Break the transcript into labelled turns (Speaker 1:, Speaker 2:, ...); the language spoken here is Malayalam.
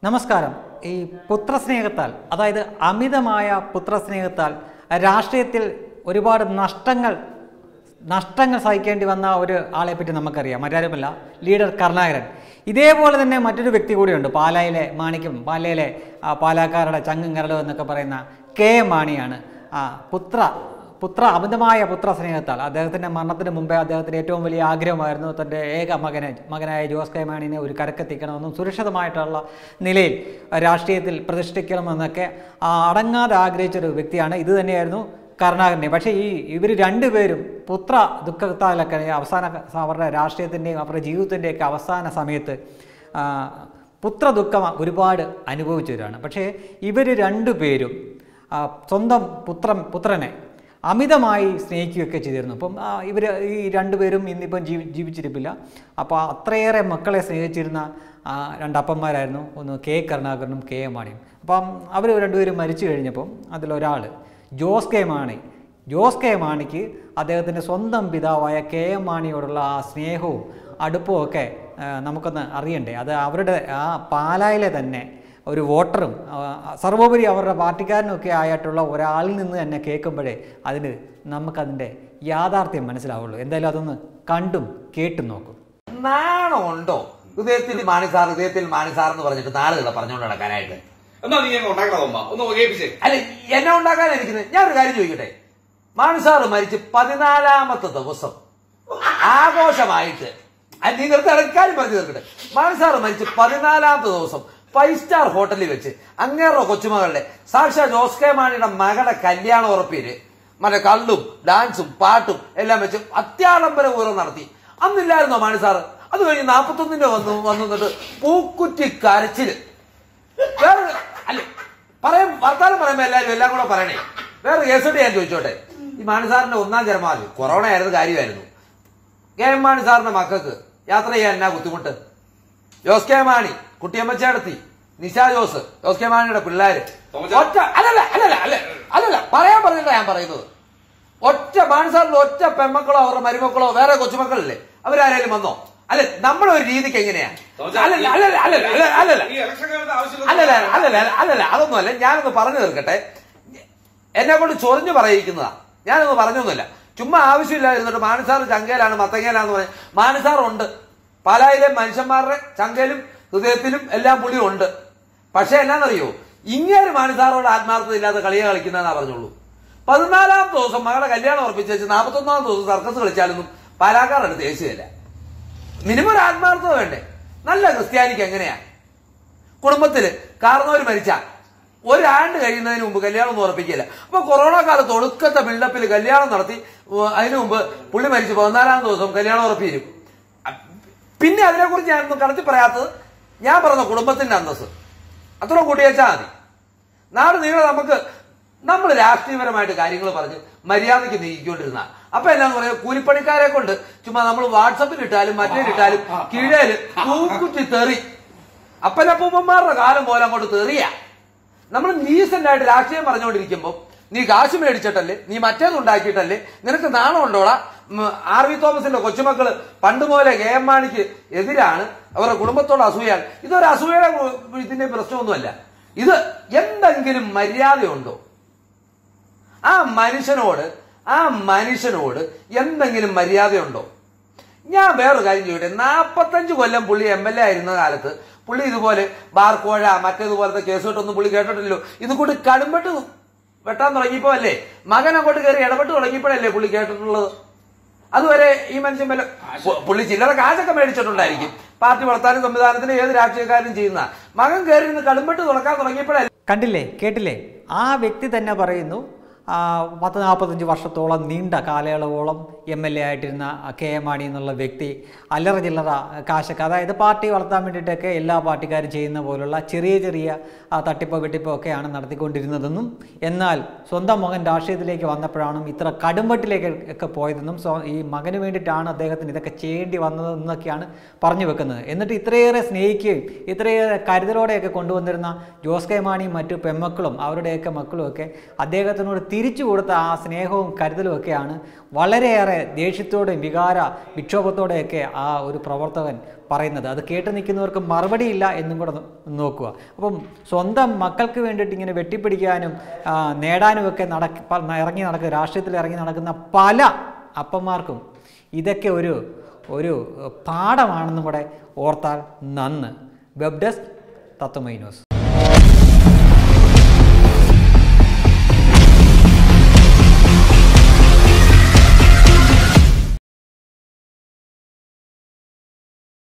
Speaker 1: നമസ്കാരം ഈ പുത്രസ്നേഹത്താൽ അതായത് അമിതമായ പുത്രസ്നേഹത്താൽ രാഷ്ട്രീയത്തിൽ ഒരുപാട് നഷ്ടങ്ങൾ നഷ്ടങ്ങൾ സഹിക്കേണ്ടി വന്ന ഒരു ആളെ പറ്റി നമുക്കറിയാം മറ്റാരുമല്ല ലീഡർ കരുണാകരൻ ഇതേപോലെ തന്നെ മറ്റൊരു വ്യക്തി കൂടിയുണ്ട് പാലായിലെ മാണിക്കും പാലയിലെ ആ, പാലാക്കാരുടെ ചങ്ങും കരടും എന്നൊക്കെ പറയുന്ന കെ എം മാണിയാണ് ആ പുത്ര പുത്ര അമിതമായ പുത്ര സ്നേഹത്താൽ അദ്ദേഹത്തിൻ്റെ മരണത്തിന് മുമ്പേ അദ്ദേഹത്തിന് ഏറ്റവും വലിയ ആഗ്രഹമായിരുന്നു തൻ്റെ ഏക മകനെ മകനായ ജോസ് കെ മാണിനെ ഒരു കരക്കെത്തിക്കണമെന്നും സുരക്ഷിതമായിട്ടുള്ള നിലയിൽ രാഷ്ട്രീയത്തിൽ പ്രതിഷ്ഠിക്കണമെന്നൊക്കെ ആ, അടങ്ങാതെ ആഗ്രഹിച്ചൊരു വ്യക്തിയാണ് ഇത് തന്നെയായിരുന്നു കരുണാകരനെ പക്ഷേ ഈ ഇവർ രണ്ടുപേരും പുത്ര ദുഃഖത്താലൊക്കെ അവസാന അവരുടെ രാഷ്ട്രീയത്തിൻ്റെയും അവരുടെ ജീവിതത്തിൻ്റെയൊക്കെ അവസാന സമയത്ത് ആ, പുത്ര ദുഃഖം ഒരുപാട് അനുഭവിച്ചവരാണ് പക്ഷേ ഇവർ രണ്ടുപേരും ആ, സ്വന്തം പുത്രൻ പുത്രനെ അമിതമായി സ്നേഹിക്കുകയൊക്കെ ചെയ്തിരുന്നു അപ്പം ഇവർ ഈ രണ്ടുപേരും ഇന്നിപ്പം ജീവി ജീവിച്ചിരിപ്പില്ല അപ്പോൾ അത്രയേറെ മക്കളെ സ്നേഹിച്ചിരുന്ന ആ, രണ്ടപ്പന്മാരായിരുന്നു ഒന്ന് കെ കരുണാകരനും കെ എം മാണിയും അപ്പം അവർ രണ്ടുപേരും മരിച്ചു കഴിഞ്ഞപ്പം അതിലൊരാൾ ജോസ് കെ മാണി ജോസ് കെ മാണിക്ക് അദ്ദേഹത്തിൻ്റെ സ്വന്തം പിതാവായ കെ എം മാണിയോടുള്ള ആ സ്നേഹവും അടുപ്പവും ഒക്കെ ആ, നമുക്കൊന്ന് അറിയണ്ടേ അത് അവരുടെ ആ പാലായിലെ തന്നെ ഒരു വോട്ടറും ആ, സർവോപരി അവരുടെ പാർട്ടിക്കാരനൊക്കെ ആയിട്ടുള്ള ഒരാളിൽ നിന്ന് തന്നെ കേൾക്കുമ്പോഴേ അതിന് നമുക്കതിൻ്റെ യാഥാർത്ഥ്യം മനസ്സിലാവുള്ളൂ എന്തായാലും അതൊന്ന് കണ്ടും കേട്ടും നോക്കും
Speaker 2: നാണമുണ്ടോ ഹൃദയത്തിൽ മാണിസാർ ഹൃദയത്തിൽ മാണിസാർ എന്ന് പറഞ്ഞിട്ട് നാളുകളെ പറഞ്ഞുകൊണ്ട് നടക്കാനായിട്ട്
Speaker 3: എന്നാ നീ അങ്ങ് ഉണ്ടാക്കണം അമ്മ ഒന്ന് കേൾപ്പിച്ചേ
Speaker 2: അല്ല എന്നെ ഉണ്ടാക്കാനിരിക്കുന്നത് ഞാൻ ഒരു കാര്യം ചോദിക്കട്ടെ മാണിസാർ മരിച്ച് പതിനാലാമത്തെ ദിവസം ആഘോഷമായിട്ട് അത് നീ നിർത്തി കാര്യം പറഞ്ഞു തീർക്കട്ടെ മാണിസാർ മരിച്ച് പതിനാലാമത്തെ ദിവസം ഫൈവ് സ്റ്റാർ ഹോട്ടലിൽ വെച്ച് അങ്ങേറെ കൊച്ചുമകളുടെ സാക്ഷാ ജോസ് കെ മാണിയുടെ മകളുടെ കല്യാണ ഉറപ്പില് മറ്റേ കള്ളും ഡാൻസും പാട്ടും എല്ലാം വെച്ച് അത്യാഡംബരപൂർവ്വം നടത്തി അന്നില്ലായിരുന്നോ മാണി സാറ് അത് കഴിഞ്ഞ് നാപ്പത്തൊന്നിന്റെ വന്നു വന്നു നിന്നിട്ട് പൂക്കുറ്റി കരച്ചില് വേറെ അല്ലെ പറയാൻ വർത്താനം പറയുമ്പോ എല്ലാവരും എല്ലാം കൂടെ പറയണേ വേറെ കേസോട്ട് ഞാൻ ചോദിച്ചോട്ടെ ഈ മാണി സാറിന്റെ ഒന്നാം ജന്മാതി കൊറോണ ആയിരുന്നു കാര്യമായിരുന്നു കെ എം മാണി സാറിന്റെ മക്കൾക്ക് യാത്ര ചെയ്യാൻ എന്നാ ബുദ്ധിമുട്ട് ജോസ് കെ മാണി കുട്ടിയമ്മച്ചേടത്തി നിശ ജോസ് ജോസ് കെ മാണിയുടെ പിള്ളേര്
Speaker 3: തോമച്ച.
Speaker 2: ഒറ്റ അല്ലല്ല അല്ലല്ല അല്ല അല്ലല്ല പറയാൻ പറഞ്ഞിട്ടാ ഞാൻ പറയുന്നത് ഒറ്റ മാണി സാറിന്റെ ഒറ്റ പെൺമക്കളോ അവരുടെ മരുമക്കളോ വേറെ കൊച്ചുമക്കളില്ലേ അവരാരേലും വന്നോ അല്ലെ നമ്മുടെ ഒരു രീതിക്ക് എങ്ങനെയാ
Speaker 3: തോമച്ച,
Speaker 2: അല്ലല്ല അല്ലല്ല അല്ലല്ല അല്ലല്ല അല്ലല്ല
Speaker 3: ഈ ഇലക്ഷൻ കാലത്ത്
Speaker 2: അല്ലല്ല
Speaker 3: ആവശ്യമില്ല
Speaker 2: അല്ലല്ല അല്ലല്ല അതൊന്നുമല്ല ഞാനൊന്ന് പറഞ്ഞു തീർക്കട്ടെ എന്നെ കൊണ്ട് ചൊറിഞ്ഞു പറയിക്കുന്നതാ ഞാനൊന്ന് പറഞ്ഞൊന്നുമില്ല ചുമ്മാ ആവശ്യമില്ലായിരുന്നിട്ട് മാണിസാർ ചങ്കയിലാണ് മത്തങ്ങയിലാന്ന് പറയും മാണിസാർ ഉണ്ട് പാലായിലെ മനുഷ്യന്മാരുടെ ചങ്കയിലും ഹൃദയത്തിലും എല്ലാം പുള്ളി ഉണ്ട് പക്ഷെ എന്നാന്നറിയോ ഇങ്ങനെ മാണിസാറോട് ആത്മാർത്ഥത ഇല്ലാതെ കളിയെ കളിക്കുന്നതെന്നാ പറഞ്ഞുള്ളൂ പതിനാലാം ദിവസം മകളെ കല്യാണം ഉറപ്പിച്ച് വെച്ച് നാൽപ്പത്തൊന്നാം ദിവസം സർക്കസ് കളിച്ചാലൊന്നും പാലാക്കാരുടെ ദേശീയല്ല മിനിമം ഒരു ആത്മാർത്ഥത വേണ്ടേ നല്ല ക്രിസ്ത്യാനിക്ക് എങ്ങനെയാ കുടുംബത്തില് കാർന്നവര് മരിച്ച ഒരാണ്ട് കഴിയുന്നതിന് മുമ്പ് കല്യാണം ഒന്നും ഉറപ്പിക്കില്ല അപ്പൊ കൊറോണ കാലത്ത് ഒടുക്കത്തെ ബിൽഡപ്പിൽ കല്യാണം നടത്തി ഉം, അതിനു മുമ്പ് പുള്ളി മരിച്ചു പതിനാലാം ദിവസം കല്യാണം ഉറപ്പിരും പിന്നെ അതിനെക്കുറിച്ച് ഞാനൊന്നും കടത്തി പറയാത്തത് ഞാൻ പറഞ്ഞ കുടുംബത്തിന്റെ അന്തസ് അത്ര കൂട്ടിയേച്ചാൽ മതി നാട് നീളെ നമുക്ക് നമ്മൾ രാഷ്ട്രീയപരമായിട്ട് കാര്യങ്ങൾ പറഞ്ഞ് മര്യാദയ്ക്ക് നീക്കിക്കൊണ്ടിരുന്ന അപ്പൊ എന്നാന്ന് പറയാ കൂലിപ്പണിക്കാരെ കൊണ്ട് ചുമ്മാ നമ്മൾ വാട്സപ്പിൽ ഇട്ടാലും മറ്റേലിട്ടാലും കീഴേല് കൂക്കുറ്റി തെറി അപ്പനപ്പൂപ്പന്മാരുടെ കാലം പോലെ അങ്ങോട്ട് തെറിയ നമ്മൾ നീസന്റ് ആയിട്ട് രാഷ്ട്രീയം പറഞ്ഞുകൊണ്ടിരിക്കുമ്പോ നീ കാശ് മേടിച്ചിട്ടല്ലേ നീ മറ്റേത് ഉണ്ടാക്കിയിട്ടല്ലേ നിനക്ക് നാണം ഉണ്ടോടാ ഉം, ആർ വി തോമസിന്റെ കൊച്ചുമക്കള് പണ്ട് പോലെ കെ എം മാണിക്ക് എതിരാണ് അവരുടെ കുടുംബത്തോട് അസൂയാണ് ഇതൊരു അസൂയയുടെ ഉം, ഇതിന്റെ പ്രശ്നമൊന്നുമല്ല ഇത് എന്തെങ്കിലും മര്യാദയുണ്ടോ ആ മനുഷ്യനോട് ആ മനുഷ്യനോട് എന്തെങ്കിലും മര്യാദയുണ്ടോ ഞാൻ വേറൊരു കാര്യം ചോദിക്കട്ടെ നാപ്പത്തഞ്ച് കൊല്ലം പുള്ളി എം എൽ എ ആയിരുന്ന കാലത്ത് പുള്ളി ഇതുപോലെ ബാർക്കോഴ മറ്റേതുപോലത്തെ കേസ് കേട്ടൊന്നും പുള്ളി കേട്ടിട്ടില്ലല്ലോ ഇത് കൂടി കടുമ്പട്ട് വെട്ടാൻ തുടങ്ങിയപ്പോ അല്ലേ മകൻ അങ്ങോട്ട് കയറി ഇടപെട്ട് തുടങ്ങിയപ്പോഴല്ലേ പുള്ളി കേട്ടിട്ടുള്ളത് അതുവരെ ഈ മനുഷ്യൻ വല്ല പു- പുള്ളി ചില്ലറ കാശൊക്കെ മേടിച്ചിട്ടുണ്ടായിരിക്കും പാർട്ടി വളർത്താനും സംവിധാനത്തിന് ഏത് രാഷ്ട്രീയക്കാരും ചെയ്യുന്ന മകൻ കയറി നിന്ന് കടുമ്പട്ട് തുറക്കാൻ തുടങ്ങിയപ്പോഴല്ലേ
Speaker 1: കണ്ടില്ലേ കേട്ടില്ലേ ആ വ്യക്തി തന്നെ പറയുന്നു ആ, പത്ത് നാൽപ്പത്തഞ്ച് വർഷത്തോളം നീണ്ട കാലയളവോളം എം എൽ എ ആയിട്ടിരുന്ന കെ എം മാണി എന്നുള്ള വ്യക്തി അല്ലറ ചില്ലറ കാശൊക്കെ അതായത് പാർട്ടി വളർത്താൻ വേണ്ടിയിട്ടൊക്കെ എല്ലാ പാർട്ടിക്കാരും ചെയ്യുന്ന പോലുള്ള ചെറിയ ചെറിയ ആ, തട്ടിപ്പോ വെട്ടിപ്പോ ഒക്കെയാണ് നടത്തിക്കൊണ്ടിരുന്നതെന്നും എന്നാൽ സ്വന്തം മകൻ രാഷ്ട്രീയത്തിലേക്ക് വന്നപ്പോഴാണ് ഇത്ര കടുംപട്ടിലേക്ക് ഒക്കെ പോയതെന്നും സ്വ- ഈ മകന് വേണ്ടിയിട്ടാണ് അദ്ദേഹത്തിന് ഇതൊക്കെ ചെയ്യേണ്ടി വന്നതെന്നൊക്കെയാണ് പറഞ്ഞു വെക്കുന്നത് എന്നിട്ട് ഇത്രയേറെ സ്നേഹിക്കുകയും ഇത്രയേറെ കരുതലോടെയൊക്കെ കൊണ്ടുവന്നിരുന്ന ജോസ് കെ മാണിയും മറ്റു പെമ്മക്കളും അവരുടെയൊക്കെ മക്കളും ഒക്കെ അദ്ദേഹത്തിനോട് തിരിച്ചു കൊടുത്ത ആ സ്നേഹവും കരുതലും ഒക്കെയാണ് വളരെയേറെ ദേഷ്യത്തോടെയും വികാര വിക്ഷോഭത്തോടെയൊക്കെ ആ ഒരു പ്രവർത്തകൻ പറയുന്നത് അത് കേട്ട് നിൽക്കുന്നവർക്ക് മറുപടിയില്ല എന്നും കൂടെ നോ- നോക്കുക അപ്പം സ്വന്തം മക്കൾക്ക് വേണ്ടിയിട്ട് ഇങ്ങനെ വെട്ടിപ്പിടിക്കാനും ആ, നേടാനും ഒക്കെ നടക്ക പ- ഇറങ്ങി നടക്കുക രാഷ്ട്രീയത്തിൽ ഇറങ്ങി നടക്കുന്ന പല അപ്പന്മാർക്കും ഇതൊക്കെ ഒരു ഒരു പാഠമാണെന്നും കൂടെ ഓർത്താൽ നന്ന് വെബ് ഡെസ്ക് തത്വമൈ ന്യൂസ്